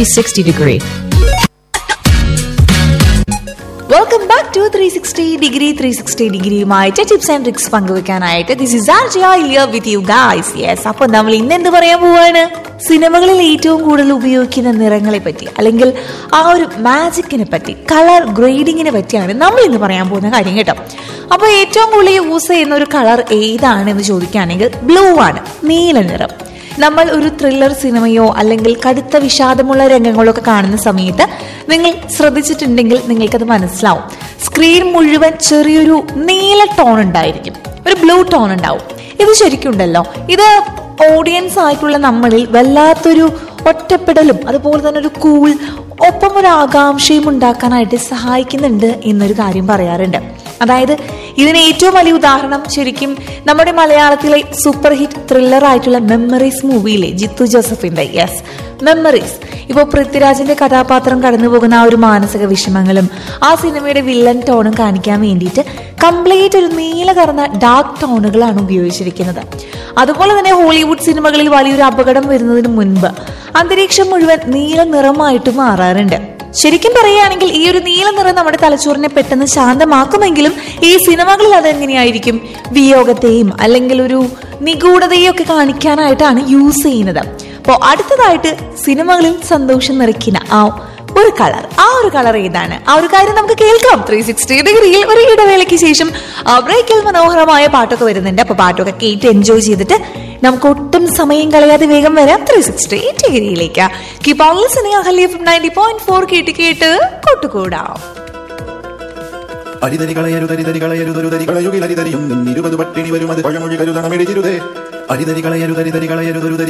360 degree. Welcome back to three sixty degree three sixty ഡിഗ്രിയുമായിട്ട് tips and tricks പങ്കുവെക്കാനായിട്ട് this is R Jiya with you guys yes അപ്പോൾ നമ്മൾ ഇന്ന് എന്ത് പറയാൻ പോവാണ് സിനിമകളിൽ ഏറ്റവും കൂടുതൽ ഉപയോഗിക്കുന്ന നിറങ്ങളെ പറ്റി അല്ലെങ്കിൽ ആ ഒരു മാജിക്കിനെ പറ്റി കളർ ഗ്രേഡിങ്ങിനെ പറ്റിയാണ് നമ്മൾ ഇന്ന് പറയാൻ പോകുന്ന കാര്യം കേട്ടോ അപ്പോൾ ഏറ്റവും കൂടുതൽ യൂസ് ചെയ്യുന്ന ഒരു കളർ ഏതാണ് എന്ന് ചോദിക്കുകയാണെങ്കിൽ ബ്ലൂ ആണ് നീല നിറം നമ്മൾ ഒരു ത്രില്ലർ സിനിമയോ അല്ലെങ്കിൽ കടുത്ത വിഷാദമുള്ള രംഗങ്ങളോ ഒക്കെ കാണുന്ന സമയത്ത് നിങ്ങൾ ശ്രദ്ധിച്ചിട്ടുണ്ടെങ്കിൽ നിങ്ങൾക്കത് മനസ്സിലാവും സ്ക്രീൻ മുഴുവൻ ചെറിയൊരു നീല ടോൺ ഉണ്ടായിരിക്കും ഒരു ബ്ലൂ ടോൺ ഉണ്ടാവും ഇത് ശരിക്കുണ്ടല്ലോ ഇത് ഓഡിയൻസ് ആയിട്ടുള്ള നമ്മളിൽ വല്ലാത്തൊരു ഒറ്റപ്പെടലും അതുപോലെ തന്നെ ഒരു കൂൾ ഒപ്പം ഒരു ആകാംക്ഷയും ഉണ്ടാക്കാനായിട്ട് സഹായിക്കുന്നുണ്ട് എന്നൊരു കാര്യം പറയാറുണ്ട് അതായത് ഇതിന് ഏറ്റവും വലിയ ഉദാഹരണം ശരിക്കും നമ്മുടെ മലയാളത്തിലെ സൂപ്പർ ഹിറ്റ് ത്രില്ലർ ആയിട്ടുള്ള മെമ്മറീസ് മൂവിയിലെ ജിത്തു ജോസഫിന്റെ യെസ് മെമ്മറീസ് ഇപ്പോൾ പൃഥ്വിരാജിന്റെ കഥാപാത്രം കടന്നു പോകുന്ന ആ ഒരു മാനസിക വിഷമങ്ങളും ആ സിനിമയുടെ വില്ലൻ ടോണും കാണിക്കാൻ വേണ്ടിയിട്ട് കംപ്ലീറ്റ് ഒരു നീല കറന്ന ഡാർക്ക് ടോണുകളാണ് ഉപയോഗിച്ചിരിക്കുന്നത് അതുപോലെ തന്നെ ഹോളിവുഡ് സിനിമകളിൽ വലിയൊരു അപകടം വരുന്നതിന് മുൻപ് അന്തരീക്ഷം മുഴുവൻ നീല നിറമായിട്ട് മാറാറുണ്ട് ശരിക്കും പറയുകയാണെങ്കിൽ ഈ ഒരു നീല നിറം നമ്മുടെ തലച്ചോറിനെ പെട്ടെന്ന് ശാന്തമാക്കുമെങ്കിലും ഈ സിനിമകളിൽ അതെങ്ങനെയായിരിക്കും വിയോഗത്തെയും അല്ലെങ്കിൽ ഒരു നിഗൂഢതയും ഒക്കെ കാണിക്കാനായിട്ടാണ് യൂസ് ചെയ്യുന്നത് അപ്പോൾ അടുത്തതായിട്ട് സിനിമകളിൽ സന്തോഷം നിറയ്ക്കുന്ന ആ ഒരു കളർ ആ ഒരു കളർ ഏതാണ് ആ ഒരു കാര്യം നമുക്ക് കേൾക്കാം ത്രീ സിക്സ്റ്റി ഡിഗ്രിയിൽ ഒരു ഇടവേളയ്ക്ക് ശേഷം ആ ബ്രേക്കിൽ മനോഹരമായ പാട്ടൊക്കെ വരുന്നുണ്ട് അപ്പൊ പാട്ടൊക്കെ കേട്ട് എൻജോയ് ചെയ്തിട്ട് നമുക്ക് ഒട്ടും സമയം കളയാതെ വേഗം വരാം ത്രീ സിക്സ്റ്റി ഡിഗ്രിയിലേക്ക് keep on listening Ahalya ninety point four കേട്ട് കേട്ട് കൊട്ടുകൂടാം അരിതരികളയരുതരിതരികളയുകിലരിതരിയും ഇരുപത് പട്ടിണി വരും അത് പഴമൊഴി കരുതണമെഴുതിരുതേ അരിതരികളയരുതരിതരികളയരുതൊരുതരി